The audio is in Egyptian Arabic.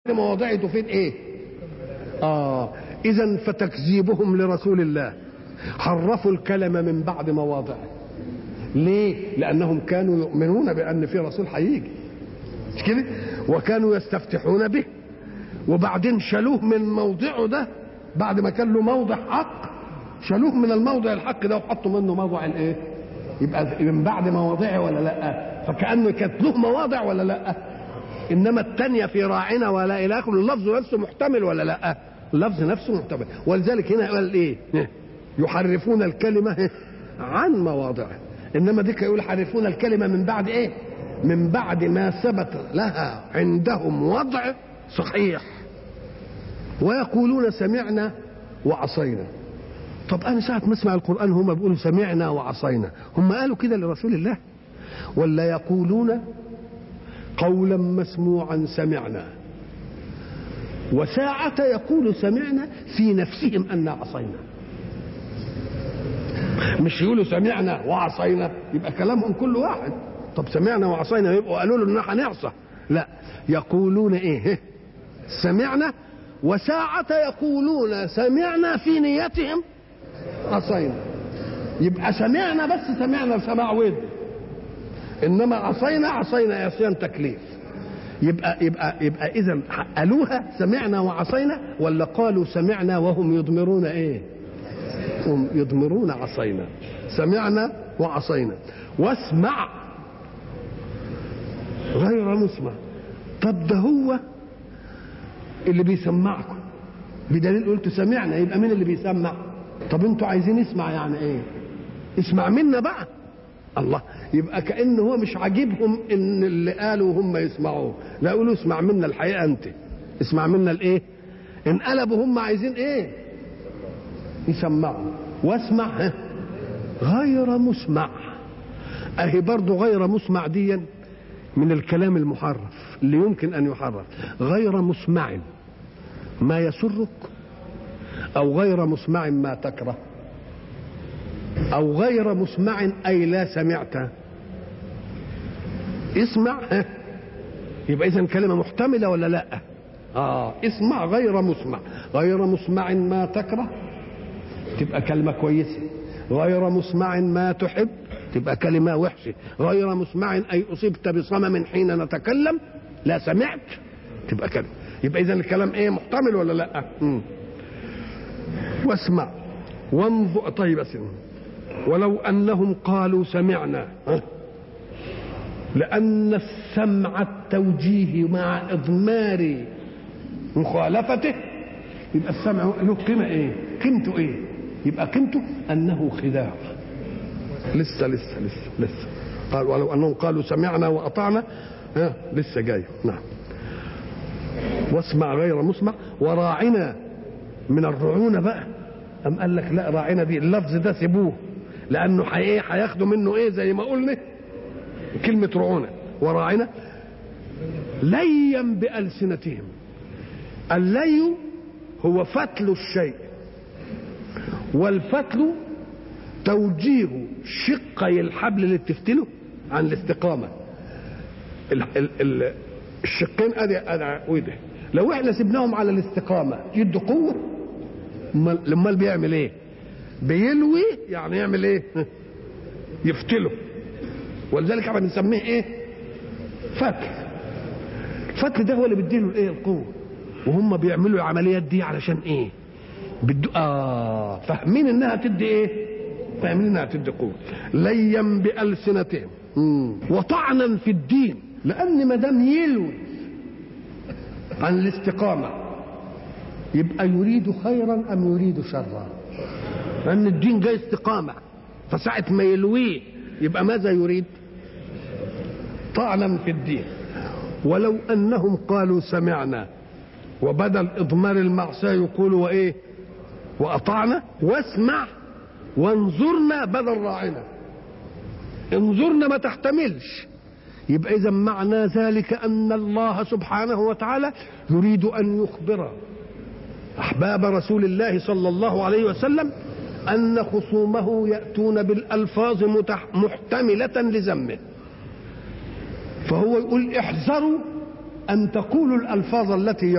مواضعه تفيد ايه اه اذا فتكذيبهم لرسول الله حرفوا الكلمة من بعد مواضعه ليه لانهم كانوا يؤمنون بان في رسول هيجي مش كده وكانوا يستفتحون به وبعدين شالوه من موضعه ده بعد ما كان له موضع حق شالوه من الموضع الحق ده وحطوا منه موضع الايه يبقى من بعد مواضعه ولا لا فكانه كانت له مواضع ولا لا انما الثانيه في راعنا ولا الهكم اللفظ نفسه محتمل ولا لا اللفظ نفسه محتمل ولذلك هنا قال ايه يحرفون الكلمه عن مواضعه انما ديك يقول يحرفون الكلمه من بعد ايه من بعد ما ثبت لها عندهم وضع صحيح ويقولون سمعنا وعصينا طب انا ساعه ما اسمع القران هم بيقولوا سمعنا وعصينا هم قالوا كده لرسول الله ولا يقولون قولا مسموعا سمعنا وساعة يقول سمعنا في نفسهم أن عصينا مش يقولوا سمعنا وعصينا يبقى كلامهم كل واحد طب سمعنا وعصينا يبقوا قالوا له ان هنعصى لا يقولون ايه سمعنا وساعة يقولون سمعنا في نيتهم عصينا يبقى سمعنا بس سمعنا سماع ود انما عصينا عصينا عصيان تكليف يبقى يبقى يبقى اذا قالوها سمعنا وعصينا ولا قالوا سمعنا وهم يضمرون ايه؟ هم يضمرون عصينا سمعنا وعصينا واسمع غير مسمع طب ده هو اللي بيسمعكم بدليل قلت سمعنا يبقى مين اللي بيسمع طب انتوا عايزين اسمع يعني ايه اسمع منا بقى الله يبقى كأن هو مش عاجبهم ان اللي قالوا هم يسمعوه لا يقولوا اسمع منا الحقيقة انت اسمع منا الايه انقلبوا هم عايزين ايه يسمعوا واسمع غير مسمع اهي برضه غير مسمع ديا من الكلام المحرف اللي يمكن ان يحرف غير مسمع ما يسرك او غير مسمع ما تكره او غير مسمع اي لا سمعت اسمع ها يبقى اذا كلمه محتمله ولا لا اه اسمع غير مسمع غير مسمع ما تكره تبقى كلمه كويسه غير مسمع ما تحب تبقى كلمه وحشه غير مسمع اي اصبت بصمم حين نتكلم لا سمعت تبقى كلمه يبقى اذا الكلام ايه محتمل ولا لا مم. واسمع وانظر طيب اسمع ولو انهم قالوا سمعنا لان السمع التوجيه مع اضمار مخالفته يبقى السمع له قيمه ايه قيمته ايه يبقى قيمته انه خداع لسه لسه لسه لسه قال ولو انهم قالوا سمعنا واطعنا ها لسه جاي نعم واسمع غير مسمع وراعنا من الرعونه بقى أم قال لك لا راعنا دي اللفظ ده سيبوه لانه ايه هياخدوا منه ايه زي ما قلنا كلمه رعونه وراعنا ليا بالسنتهم اللي هو فتل الشيء والفتل توجيه شقي الحبل اللي تفتله عن الاستقامه ال ال ال الشقين ادي ادي وده لو احنا سبناهم على الاستقامه يدوا قوه امال بيعمل ايه بيلوي يعني يعمل ايه يفتله ولذلك احنا بنسميه ايه فتل الفتل ده هو اللي بيديله الايه القوه وهم بيعملوا العمليات دي علشان ايه بدو اه فاهمين انها تدي ايه فاهمين انها تدي قوه ليا بالسنتهم وطعنا في الدين لان ما دام يلوي عن الاستقامه يبقى يريد خيرا ام يريد شرا لان الدين جاي استقامه فساعه ما يلويه يبقى ماذا يريد طعنا في الدين ولو انهم قالوا سمعنا وبدل اضمار المعصيه يقولوا وايه واطعنا واسمع وانظرنا بدل راعنا انظرنا ما تحتملش يبقى اذا معنى ذلك ان الله سبحانه وتعالى يريد ان يخبر احباب رسول الله صلى الله عليه وسلم ان خصومه ياتون بالالفاظ محتمله لذمه فهو يقول احذروا ان تقولوا الالفاظ التي